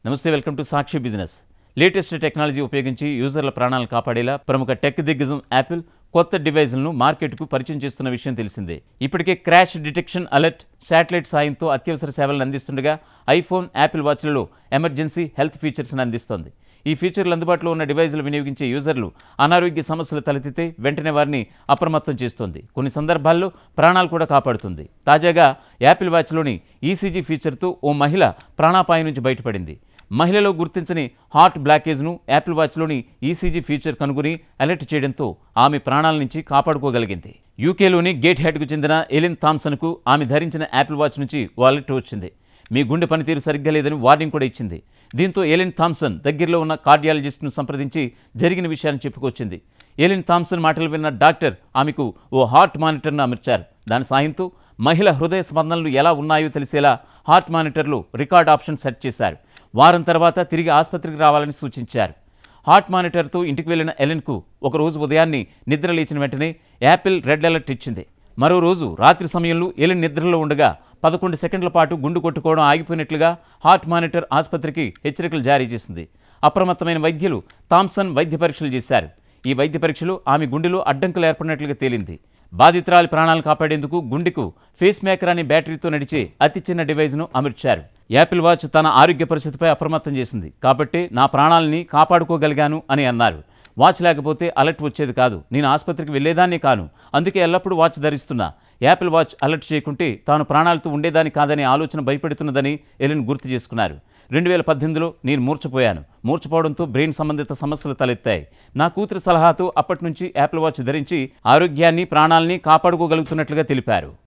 నమస్తే welcome to Sakshi business latest technology ఉపయోగించి యూజర్ల ప్రాణాలను కాపాడేలా ప్రముఖ టెక్ దిగ్గజం యాపిల్ కొత్త డివైజ్లను మార్కెట్కు పరిచయం చేస్తున్న విషయం తెలిసిందే ఇప్పటికే క్రాష్ డిటెక్షన్ అలర్ట్ శాటిలైట్ సాయంతో అత్యవసర సేవలను అందిస్తుండగా ఐఫోన్ యాపిల్ వాచ్లలో ఎమర్జెన్సీ హెల్త్ ఫీచర్స్ని అందిస్తోంది ఈ ఫీచర్లు అందుబాటులో ఉన్న డివైజులు వినియోగించే యూజర్లు అనారోగ్య సమస్యలు తలెత్తితే వెంటనే వారిని అప్రమత్తం చేస్తోంది కొన్ని సందర్భాల్లో ప్రాణాలు కూడా కాపాడుతుంది తాజాగా యాపిల్ వాచ్లోని ఈసీజీ ఫీచర్తో ఓ మహిళ ప్రాణాపాయం నుంచి బయటపడింది మహిళలో గుర్తించని హార్ట్ బ్లాకేజ్ను యాపిల్ వాచ్లోని ఈసీజీ ఫీచర్ కనుగొని అలర్ట్ చేయడంతో ఆమె ప్రాణాల నుంచి కాపాడుకోగలిగింది యూకేలోని గేట్ హెడ్కు చెందిన ఎలిన్ థామ్సన్కు ఆమె ధరించిన యాపిల్ వాచ్ నుంచి ఓ అలర్ట్ వచ్చింది మీ గుండె పనితీరు సరిగ్గా లేదని వార్నింగ్ కూడా ఇచ్చింది దీంతో ఎలిన్ థామ్సన్ దగ్గరలో ఉన్న కార్డియాలజిస్ట్ను సంప్రదించి జరిగిన విషయాన్ని చెప్పుకొచ్చింది ఎలిన్ థామ్సన్ మాటలు విన్న డాక్టర్ ఆమెకు ఓ హార్ట్ మానిటర్ను అమర్చారు దాని సాయంతో మహిళ హృదయ స్పందనలు ఎలా ఉన్నాయో తెలిసేలా హార్ట్ మానిటర్లో రికార్డ్ ఆప్షన్ సెట్ చేశారు వారం తర్వాత తిరిగి ఆసుపత్రికి రావాలని సూచించారు హార్ట్ మానిటర్తో ఇంటికి వెళ్లిన ఎలెన్కు ఒకరోజు ఉదయాన్నే నిద్ర లేచిన వెంటనే యాపిల్ రెడ్ అలర్ట్ ఇచ్చింది మరో రోజు రాత్రి సమయంలో ఎలెన్ నిద్రలో ఉండగా పదకొండు సెకండ్ల పాటు గుండు కొట్టుకోవడం ఆగిపోయినట్లుగా హార్ట్ మానిటర్ ఆసుపత్రికి హెచ్చరికలు జారీ చేసింది అప్రమత్తమైన వైద్యులు థామ్సన్ వైద్య పరీక్షలు చేశారు ఈ వైద్య పరీక్షలో ఆమె గుండెలో అడ్డంకులు ఏర్పడినట్లుగా తేలింది బాధితురాలి ప్రాణాలు కాపాడేందుకు గుండెకు ఫేస్ మేకర్ అనే బ్యాటరీతో నడిచే అతి చిన్న డివైజ్ను అమర్చారు యాపిల్ వాచ్ తన ఆరోగ్య పరిస్థితిపై అప్రమత్తం చేసింది కాబట్టి నా ప్రాణాలని కాపాడుకోగలిగాను అని అన్నారు వాచ్ లేకపోతే అలర్ట్ వచ్చేది కాదు నేను ఆసుపత్రికి వెళ్ళేదాన్ని కాను అందుకే ఎల్లప్పుడూ వాచ్ ధరిస్తున్నా యాపిల్ వాచ్ అలర్ట్ చేయకుంటే తాను ప్రాణాలతో ఉండేదాన్ని కాదనే ఆలోచన భయపెడుతున్నదని ఎలిన్ గుర్తు చేసుకున్నారు రెండు వేల పద్దెనిమిదిలో నేను మూర్చపోయాను మూర్చపోవడంతో బ్రెయిన్ సంబంధిత సమస్యలు తలెత్తాయి నా కూతురి సలహాతో అప్పటి నుంచి యాపిల్ వాచ్ ధరించి ఆరోగ్యాన్ని ప్రాణాలని కాపాడుకోగలుగుతున్నట్లుగా తెలిపారు